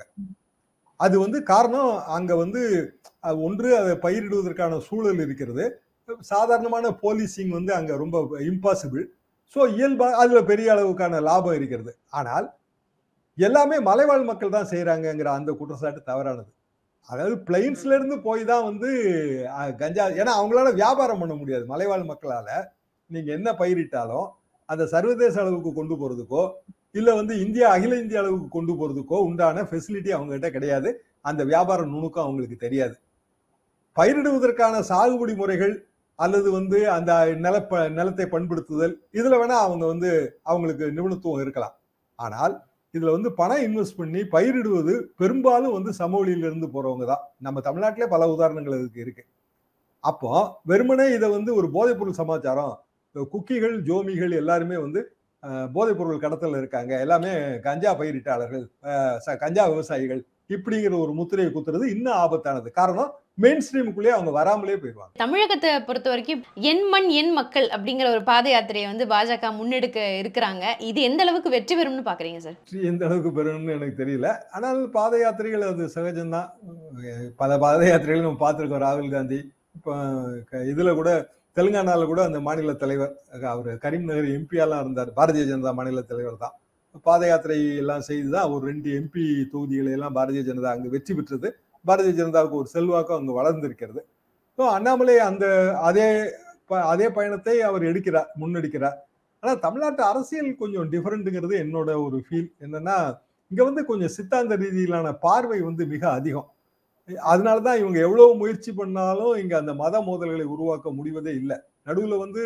அது வந்து காரணம் அங்க வந்து அது ஒன்று அதை பயிரிடுவதற்கான சூழல் இருக்கிறது சாதாரணமான போலீசிங் வந்து அங்க ரொம்ப இம்பாசிபிள் ஸோ இயல்பா அதுல பெரிய அளவுக்கான லாபம் இருக்கிறது ஆனால் எல்லாமே மலைவாழ் மக்கள் தான் செய்யறாங்கங்கிற அந்த குற்றச்சாட்டு தவறானது அதாவது பிளைன்ஸ்ல இருந்து போய் தான் வந்து அஹ், கஞ்சா ஏன்னா அவங்களால வியாபாரம் பண்ண முடியாது மலைவாழ் மக்களால நீங்க என்ன பயிரிட்டாலும் அந்த சர்வதேச அளவுக்கு கொண்டு போறதுக்கோ இல்ல வந்து இந்தியா அகில இந்திய அளவுக்கு கொண்டு போறதுக்கோ உண்டான ஃபெசிலிட்டி அவங்க கிட்ட கிடையாது அந்த வியாபார நுணுக்கம் அவங்களுக்கு தெரியாது பயிரிடுவதற்கான சாகுபடி முறைகள் அல்லது வந்து அந்த நிலப்ப நிலத்தை பண்படுத்துதல் இதுல வேணா அவங்க வந்து அவங்களுக்கு நிபுணத்துவம் இருக்கலாம் ஆனால் இதுல வந்து பணம் இன்வெஸ்ட் பண்ணி பயிரிடுவது பெரும்பாலும் வந்து சமவெளியில இருந்து போறவங்க தான் நம்ம தமிழ்நாட்டிலே பல உதாரணங்கள் அதுக்கு இருக்கு அப்போ வெறுமனே இதை வந்து ஒரு போதைப்பொருள் சமாச்சாரம் இந்த குக்கிகள் ஜோமிகள் எல்லாருமே வந்து அஹ், போதைப்பொருள் கடத்தல இருக்காங்க எல்லாமே கஞ்சா பயிரிட்டாளர்கள் அஹ், ச- கஞ்சா விவசாயிகள் இப்படிங்கிற ஒரு முத்திரையை குத்துறது இன்னும் ஆபத்தானது காரணம் மெயின் ஸ்ட்ரீமுக்குள்ளேயே அவங்க வராமலே போயிடுவாங்க தமிழகத்தை பொறுத்த வரைக்கும் என் மண் என் மக்கள் அப்படிங்கிற ஒரு பாத யாத்திரையை வந்து பாஜக முன்னெடுக்க இருக்கிறாங்க இது எந்த அளவுக்கு வெற்றி பெறும்னு பாக்குறீங்க சார் வெற்றி எந்த அளவுக்கு பெறணும்னு எனக்கு தெரியல ஆனால் பாத யாத்திரைகள் அது சகஜம்தான் அஹ் பல பாத யாத்திரைகள் நம்ம பார்த்துருக்கோம் ராகுல் காந்தி இப்போ க- இதுல கூட தெலுங்கானால கூட அந்த மாநில தலைவர் அவர் கரீம்நகர் எம்பியாலாம் இருந்தார் பாரதிய ஜனதா மாநில தலைவர் தான் பாத யாத்திரை எல்லாம் செய்து தான் ஒரு ரெண்டு எம்பி தொகுதிகளை எல்லாம் பாரதிய ஜனதா அங்கு வெற்றி பெற்றது பாரதிய ஜனதாவுக்கு ஒரு செல்வாக்கம் அங்கு வளர்ந்திருக்கிறது ஸோ அண்ணாமலை அந்த அதே ப- அதே பயணத்தை அவர் எடுக்கிறார் முன்னெடுக்கிறார் ஆனா தமிழ்நாட்டு அரசியல் கொஞ்சம் டிஃபரெண்ட்டுங்கிறது என்னோட ஒரு ஃபீல் என்னன்னா இங்க வந்து கொஞ்சம் சித்தாந்த ரீதியிலான பார்வை வந்து மிக அதிகம் அதனால தான் இவங்க எவ்வளவு முயற்சி பண்ணாலும் இங்க அந்த மத மோதல்களை உருவாக்க முடிவதே இல்லை நடுவுல வந்து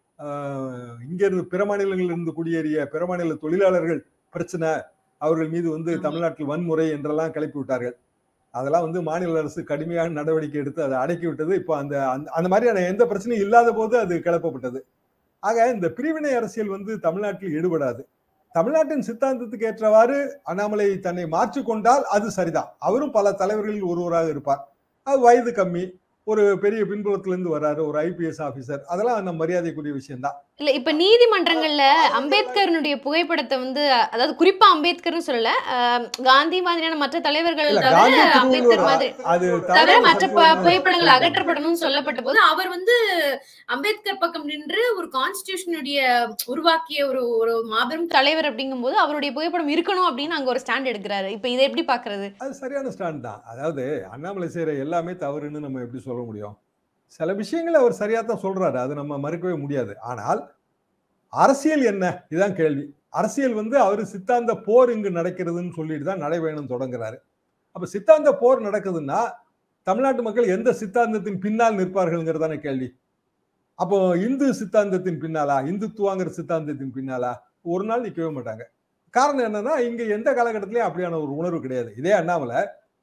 ஆஹ், இங்க இருந்து பிற மாநிலங்களில் இருந்து குடியேறிய பிற மாநில தொழிலாளர்கள் பிரச்சனை அவர்கள் மீது வந்து ஆமா. தமிழ்நாட்டில் வன்முறை என்றெல்லாம் கிளப்பி விட்டார்கள் அதெல்லாம் வந்து மாநில அரசு கடுமையான நடவடிக்கை எடுத்து அதை அடக்கி விட்டது இப்போ அந்த அந்த- அந்த மாதிரியான எந்த பிரச்சனையும் இல்லாத போது அது கிளப்பப்பட்டது ஆக இந்த பிரிவினை அரசியல் வந்து தமிழ்நாட்டில் ஈடுபடாது தமிழ்நாட்டின் சித்தாந்தத்துக்கு ஏற்றவாறு அண்ணாமலை தன்னை மாற்றிக்கொண்டால் அது சரிதான் அவரும் பல தலைவர்களில் ஒருவராக இருப்பார் அது வயது கம்மி ஒரு பெரிய பின்புலத்திலிருந்து வர்றாரு ஒரு ஐபிஎஸ் ஆபீசர் அதெல்லாம் நம்ம மரியாதைக்குரிய விஷயம்தான் இல்ல இப்ப நீதிமன்றங்கள்ல அம்பேத்கரனுடைய புகைப்படத்தை வந்து அதாவது குறிப்பா அம்பேத்கர்னு சொல்லல அஹ், காந்தி மாதிரியான மற்ற தலைவர்கள் இல்ல தவிர காந்தி அம்பேத்கர் திருவள்ளுவர் மாதிரி அது தவிர தவறான மற்ற பு- சம்பவம். புகைப்படங்கள் அகற்றப்படணும்னு சொல்லப்பட்ட போது போது அவர் வந்து அம்பேத்கர் பக்கம் நின்று ஒரு கான்ஸ்டிடியூஷனுடைய உருவாக்கிய ஒரு ஒரு மாபெரும் தலைவர் அப்படிங்கும்போது அவருடைய புகைப்படம் இருக்கணும் அப்படின்னு அங்க ஒரு ஸ்டாண்ட் எடுக்கிறாரு இப்ப இதை எப்படி பாக்குறது அது சரியான ஸ்டாண்ட் தான் அதாவது அண்ணாமலை செய்யற எல்லாமே தவறுன்னு நம்ம எப்படி சொல்ல முடியும் சில விஷயங்களை அவர் சரியா தான் சொல்றாரு அது நம்ம மறுக்கவே முடியாது ஆனால் அரசியல் என்ன இதுதான் கேள்வி அரசியல் வந்து அவர் சித்தாந்த போர் இங்கு நடக்கிறதுன்னு சொல்லிட்டு தான் நடைபயணம் தொடங்குறாரு அப்ப சித்தாந்த போர் நடக்குதுன்னா தமிழ்நாட்டு மக்கள் எந்த சித்தாந்தத்தின் பின்னால் நிற்பார்கள்ங்கிறதான கேள்வி அப்போ இந்து சித்தாந்தத்தின் பின்னாலா இந்துத்துவாங்கிற சித்தாந்தத்தின் பின்னாலா ஒரு நாள் நிற்கவே மாட்டாங்க காரணம் என்னன்னா இங்க எந்த காலகட்டத்திலயும் அப்படியான ஒரு உணர்வு கிடையாது இதே அண்ணாமலை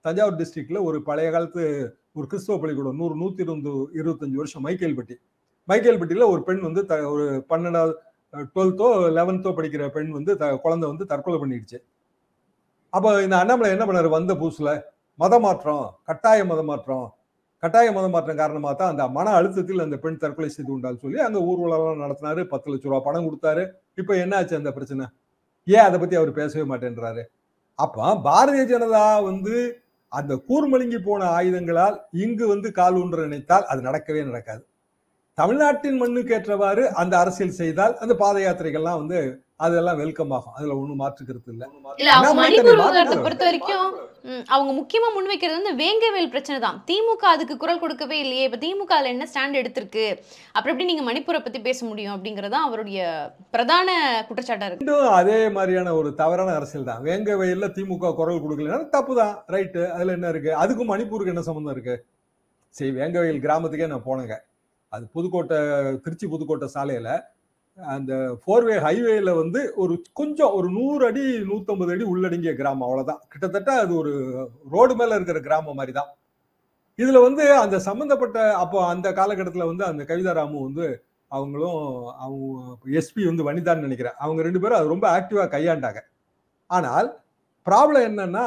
தஞ்சாவூர் டிஸ்ட்ரிக்ட்ல ஒரு பழைய காலத்து ஒரு கிறிஸ்தவ பள்ளிக்கூடம் நூறு நூத்தி இருபது இருபத்தஞ்சு வருஷம் மைக்கேல்பட்டி மைக்கேல்பட்டியில ஒரு பெண் வந்து த- ஒரு பன்னெண்டாவது டுவெல்த்தோ லெவன்த்தோ படிக்கிற பெண் வந்து த- குழந்தை வந்து தற்கொலை பண்ணிடுச்சு அப்போ இந்த அண்ணாமலை என்ன பண்ணாரு வந்த புதுசுல மத மாற்றம் கட்டாய மத மாற்றம் கட்டாய மத மாற்றம் காரணமாக தான் அந்த மன அழுத்தத்தில் அந்த பெண் தற்கொலை செய்து கொண்டால் சொல்லி அங்க ஊர்வலம் நடத்தினாரு பத்து லட்ச ரூபா பணம் கொடுத்தாரு இப்போ என்ன ஆச்சு அந்த பிரச்சனை ஏன் அதை பத்தி அவர் பேசவே மாட்டேன்றாரு அப்ப பாரதிய ஜனதா வந்து அந்த கூர்மழுங்கி போன ஆயுதங்களால் இங்கு வந்து கால் ஊன்ற நினைத்தால் அது நடக்கவே நடக்காது தமிழ்நாட்டின் மண்ணுக்கு ஏற்றவாறு அந்த அரசியல் செய்தால் அந்த பாத யாத்திரைகள்லாம் வந்து அதெல்லாம் வெல்கம் ஆகும் அதுல ஒண்ணும் மாற்று கருத்து இல்ல இல்ல அவங்க அண்ணாமலை மணிப்பூர் தன்னை விவகாரத்தை மாற்றினார். பொறுத்த வரைக்கும் ம், அவங்க முக்கியமா முன்வைக்கிறது வந்து வேங்கவேல் பிரச்சனை தான் திமுக அதுக்கு குரல் கொடுக்கவே இல்லையே இப்ப திமுக அதுல என்ன ஸ்டாண்ட் எடுத்திருக்கு அப்புறம் எப்படி நீங்க மணிப்பூரை பத்தி பேச முடியும் அப்படிங்கறது தான் அவருடைய பிரதான குற்றச்சாட்டா இருக்கு மீண்டும் அதே மாதிரியான ஒரு தவறான அரசியல் தான் வேங்க வயல்ல திமுக குரல் கொடுக்கலன்னா தப்பு தான் ரைட்டு அதுல என்ன இருக்கு அதுக்கும் மணிப்பூருக்கு என்ன சம்மந்தம் இருக்கு சரி வேங்க வயல் கிராமத்துக்கே நான் போனேங்க அது புதுக்கோட்டை திருச்சி புதுக்கோட்டை சாலையில அந்த ஃபோர்வே ஹைவேல வந்து ஒரு கொஞ்சம் ஒரு நூறு அடி நூத்தம்பது அடி உள்ளடங்கிய கிராமம் அவ்வளவுதான் கிட்டத்தட்ட அது ஒரு ரோடு மேல இருக்கிற கிராமம் மாதிரி தான் இதுல வந்து அந்த சம்பந்தப்பட்ட அப்போ அந்த காலகட்டத்துல வந்து அந்த கவிதா ராமு வந்து அவங்களும் அவங்க எஸ்பி வந்து வனிதான்னு நினைக்கிறேன் அவங்க ரெண்டு பேரும் அது ரொம்ப ஆக்டிவா கையாண்டாங்க ஆனால் ப்ராப்ளம் என்னன்னா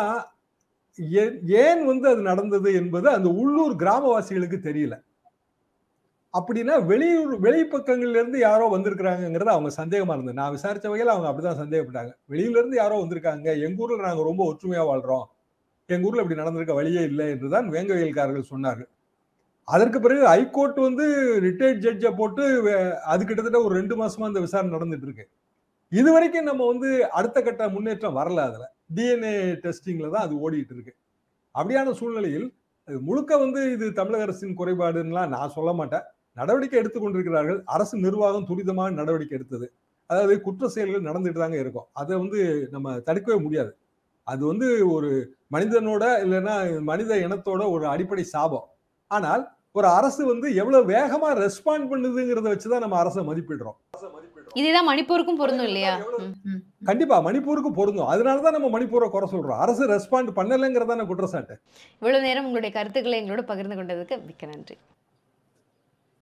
ஏன் ஏன் வந்து அது நடந்தது என்பது அந்த உள்ளூர் கிராமவாசிகளுக்கு தெரியல அப்படின்னா வெளியூர் வெளிப்பக்கங்கள்ல இருந்து யாரோ வந்திருக்கிறாங்கிறது அவங்க சந்தேகமா இருந்தது நான் விசாரிச்ச வகையில் அவங்க அப்படிதான் சந்தேகப்பட்டாங்க வெளியில இருந்து யாரோ வந்திருக்காங்க எங்க ஊர்ல நாங்க ரொம்ப ஒற்றுமையா வாழ்றோம் எங்க ஊர்ல இப்படி நடந்திருக்க வழியே இல்லை என்றுதான் வேங்கவியல்காரர்கள் சொன்னார்கள் அதற்கு பிறகு ஹைகோர்ட் வந்து ரிட்டையர்ட் ஜட்ஜை போட்டு வே- அது கிட்டத்தட்ட ஒரு ரெண்டு மாசமா அந்த விசாரணை நடந்துட்டு இருக்கு இது வரைக்கும் நம்ம வந்து அடுத்த கட்ட முன்னேற்றம் வரல அதுல டிஎன்ஏ டெஸ்டிங்ல தான் அது ஓடிட்டு இருக்கு அப்படியான சூழ்நிலையில் அது முழுக்க வந்து இது தமிழக அரசின் குறைபாடுன்னெலாம் நான் சொல்ல மாட்டேன் நடவடிக்கை எடுத்துக் கொண்டிருக்கிறார்கள் அரசு நிர்வாகம் துரிதமாக நடவடிக்கை எடுத்தது அதாவது குற்ற செயல்கள் நடந்துட்டு தாங்க இருக்கும் அதை வந்து நம்ம தடுக்கவே முடியாது அது வந்து ஒரு மனிதனோட இல்லைன்னா மனித இனத்தோட ஒரு அடிப்படை சாபம் ஆனால் ஒரு அரசு வந்து எவ்வளவு வேகமா ரெஸ்பாண்ட் பண்ணுதுங்கிறத வச்சுதான் நம்ம அரசை மதிப்பிடுறோம் இதேதான் மணிப்பூருக்கும் பொருந்தும் இல்லையா ம். ம். கண்டிப்பா மணிப்பூருக்கு பொருந்தும் அதனாலதான் நம்ம மணிப்பூரை குறை சொல்றோம் அரசு ரெஸ்பாண்ட் பண்ணலைங்கிறதான குற்றச்சாட்டு இவ்வளவு நேரம் உங்களுடைய கருத்துக்களை எங்களோட பகிர்ந்து கொண்டதுக்கு மிக்க நன்றி